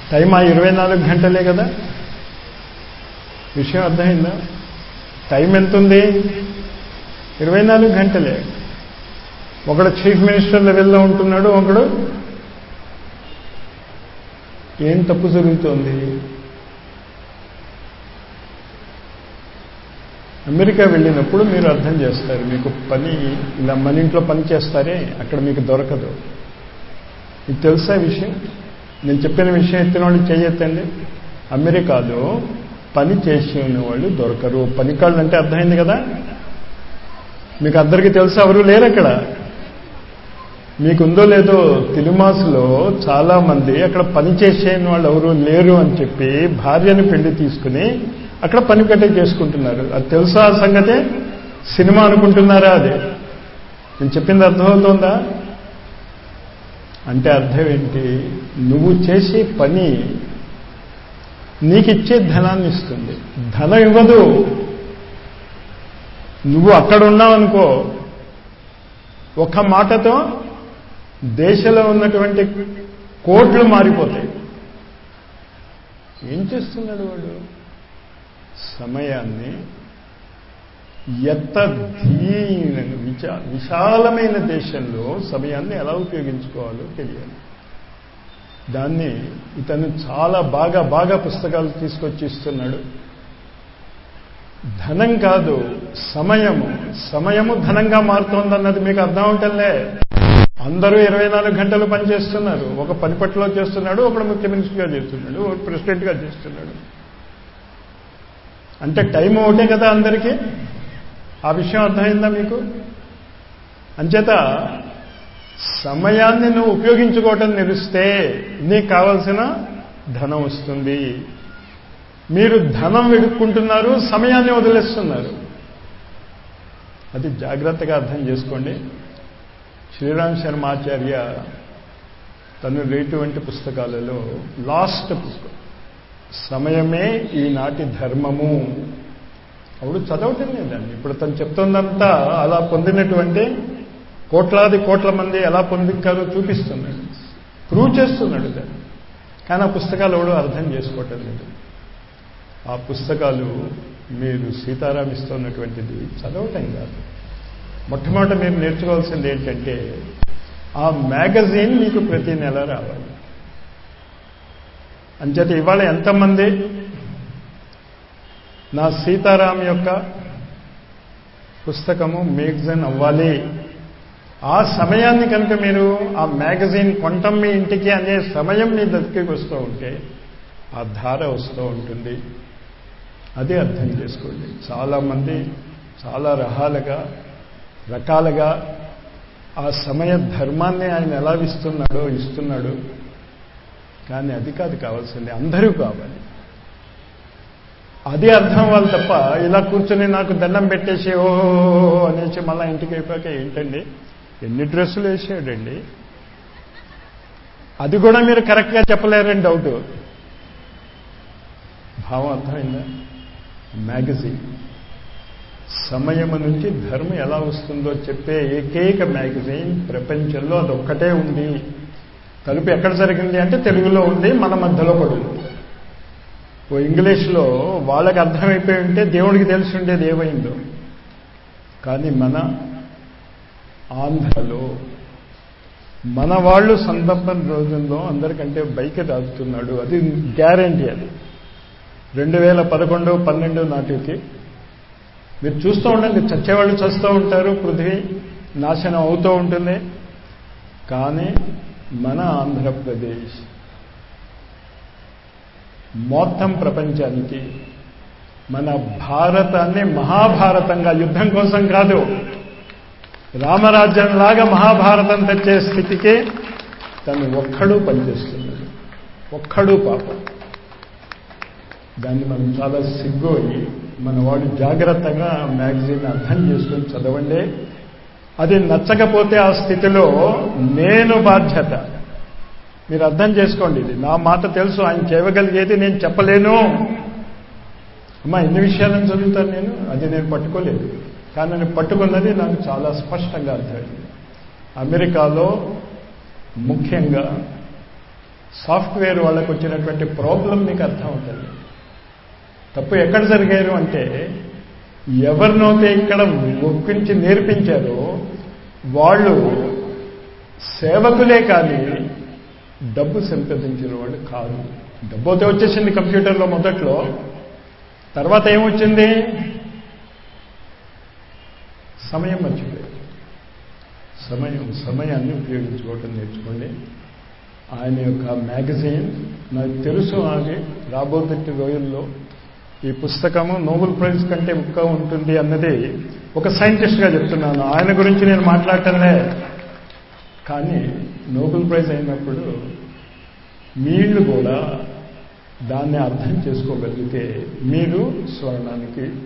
time ఆ ఇరవై నాలుగు గంటలే కదా విషయం అర్థమైందా టైం ఎంత ఉంది ఇరవై నాలుగు గంటలే ఒకడు చీఫ్ మినిస్టర్ లెవెల్లో ఉంటున్నాడు ఒకడు ఏం తప్పు జరుగుతోంది అమెరికా వెళ్ళినప్పుడు మీరు అర్థం చేస్తారు మీకు పని ఇలా మన ఇంట్లో పని చేస్తారే అక్కడ మీకు దొరకదు మీకు తెలుసా విషయం నేను చెప్పిన విషయం ఎత్తిన వాళ్ళు చేయొద్దండి అమెరికాలో పని చేసే వాళ్ళు దొరకరు పనికాళ్ళు అంటే అర్థమైంది కదా మీకు అందరికీ తెలుసా ఎవరు లేరు అక్కడ మీకుందో లేదో తిరుమాసులో చాలా మంది అక్కడ పని చేసే వాళ్ళు ఎవరు లేరు అని చెప్పి భార్యను పెళ్లి తీసుకుని అక్కడ పని కట్టే చేసుకుంటున్నారు అది తెలుసా ఆ సంగతే సినిమా అనుకుంటున్నారా అదే నేను చెప్పింది అర్థమవుతోందా అంటే అర్థం ఏంటి నువ్వు చేసే పని నీకిచ్చే ధనాన్ని ఇస్తుంది ధనం ఇవ్వదు నువ్వు అక్కడ ఉన్నావనుకో ఒక మాటతో దేశంలో ఉన్నటువంటి కోట్లు మారిపోతాయి ఏం చేస్తున్నాడు వాడు సమయాన్ని ఎత్త ధీనంగా విచా విశాలమైన దేశంలో సమయాన్ని ఎలా ఉపయోగించుకోవాలో తెలియాలి దాన్ని ఇతను చాలా బాగా బాగా పుస్తకాలు తీసుకొచ్చి ఇస్తున్నాడు ధనం కాదు సమయము సమయము ధనంగా మారుతోందన్నది మీకు అర్థం అవటంలే అందరూ ఇరవై నాలుగు గంటలు పనిచేస్తున్నారు ఒక పనిపట్లో చేస్తున్నాడు ఒకడు ముఖ్య మినిస్టర్గా చేస్తున్నాడు ఒక ప్రెసిడెంట్గా చేస్తున్నాడు అంటే టైం ఒకటే కదా అందరికీ ఆ విషయం అర్థమైందా మీకు అంచేత సమయాన్ని నువ్వు ఉపయోగించుకోవటం నిలిస్తే నీకు కావలసిన ధనం వస్తుంది మీరు ధనం వెడుక్కుంటున్నారు సమయాన్ని వదిలేస్తున్నారు అది జాగ్రత్తగా అర్థం చేసుకోండి శ్రీరామ్ శర్మ ఆచార్య తను రేటువంటి పుస్తకాలలో లాస్ట్ పుస్తకం సమయమే ఈనాటి ధర్మము అప్పుడు చదవటం లేదండి ఇప్పుడు తను చెప్తుందంతా అలా పొందినటువంటి కోట్లాది కోట్ల మంది ఎలా పొందించారో చూపిస్తున్నాడు ప్రూవ్ చేస్తున్నాడు దాన్ని కానీ ఆ పుస్తకాలు ఎవడో అర్థం చేసుకోవటం లేదు ఆ పుస్తకాలు మీరు సీతారాం ఇస్తున్నటువంటిది చదవటం కాదు మొట్టమొదట మీరు నేర్చుకోవాల్సింది ఏంటంటే ఆ మ్యాగజైన్ మీకు ప్రతి నెల రావాలి అంచేత ఇవాళ ఎంతమంది నా సీతారాం యొక్క పుస్తకము మ్యాగజైన్ అవ్వాలి ఆ సమయాన్ని కనుక మీరు ఆ మ్యాగజైన్ కొంటం మీ ఇంటికి అనే సమయం మీ దగ్గరికి వస్తూ ఉంటే ఆ ధార వస్తూ ఉంటుంది అదే అర్థం చేసుకోండి చాలామంది చాలా రహాలుగా రకాలుగా ఆ సమయ ధర్మాన్ని ఆయన ఎలా ఇస్తున్నాడో ఇస్తున్నాడు కానీ అది కాదు కావాల్సింది అందరూ కావాలి అది అర్థం వాళ్ళు తప్ప ఇలా కూర్చొని నాకు దండం పెట్టేసి ఓ అనేసి మళ్ళీ ఇంటికి అయిపోయాక ఏంటండి ఎన్ని డ్రెస్సులు వేసాడండి అది కూడా మీరు కరెక్ట్గా చెప్పలేరని డౌట్ భావం అర్థమైందా మ్యాగజైన్ సమయం నుంచి ధర్మం ఎలా వస్తుందో చెప్పే ఏకైక మ్యాగజైన్ ప్రపంచంలో అదొక్కటే ఉంది తలుపు ఎక్కడ జరిగింది అంటే తెలుగులో ఉంది మన మధ్యలో పడుంది ఓ ఇంగ్లీష్లో వాళ్ళకి అర్థమైపోయి ఉంటే దేవుడికి తెలిసి ఉండేది ఏమైందో కానీ మన ఆంధ్రలో మన వాళ్ళు సందర్భం రోజుల్లో అందరికంటే బైక్ రాగుతున్నాడు అది గ్యారంటీ అది రెండు వేల పదకొండు పన్నెండు నాటికి మీరు చూస్తూ ఉండండి చచ్చేవాళ్ళు చస్తూ ఉంటారు పృథ్వీ నాశనం అవుతూ ఉంటుంది కానీ మన ఆంధ్రప్రదేశ్ మొత్తం ప్రపంచానికి మన భారతాన్ని మహాభారతంగా యుద్ధం కోసం కాదు రామరాజ్యంలాగా మహాభారతం తెచ్చే స్థితికి తను ఒక్కడూ పనిచేస్తున్నాడు ఒక్కడూ పాపం దాన్ని మనం చాలా సిగ్గు అయ్యి మన వాళ్ళు జాగ్రత్తగా మ్యాగజైన్ అర్థం చేసుకొని చదవండి అది నచ్చకపోతే ఆ స్థితిలో నేను బాధ్యత మీరు అర్థం చేసుకోండి ఇది నా మాట తెలుసు ఆయన చేయగలిగేది నేను చెప్పలేను అమ్మా ఎన్ని విషయాలను చదువుతాను నేను అది నేను పట్టుకోలేదు కానీ నేను పట్టుకున్నది నాకు చాలా స్పష్టంగా అర్థమైంది అమెరికాలో ముఖ్యంగా సాఫ్ట్వేర్ వాళ్ళకు వచ్చినటువంటి ప్రాబ్లం మీకు అర్థం అవుతుంది తప్పు ఎక్కడ జరిగారు అంటే ఎవరినైతే ఇక్కడ ఒప్పించి నేర్పించారో వాళ్ళు సేవకులే కానీ డబ్బు సంపాదించిన వాళ్ళు కాదు డబ్బు అయితే వచ్చేసింది కంప్యూటర్లో మొదట్లో తర్వాత ఏమొచ్చింది సమయం మర్చిపోయారు సమయం సమయాన్ని ఉపయోగించుకోవటం నేర్చుకోండి ఆయన యొక్క మ్యాగజైన్ నాకు తెలుసు అది రాబోతున్న రోజుల్లో ఈ పుస్తకము నోబెల్ ప్రైజ్ కంటే ఎక్కువ ఉంటుంది అన్నది ఒక సైంటిస్ట్గా చెప్తున్నాను ఆయన గురించి నేను మాట్లాడటంలే కానీ నోబెల్ ప్రైజ్ అయినప్పుడు వీళ్ళు కూడా దాన్ని అర్థం చేసుకోగలిగితే మీరు స్వర్ణానికి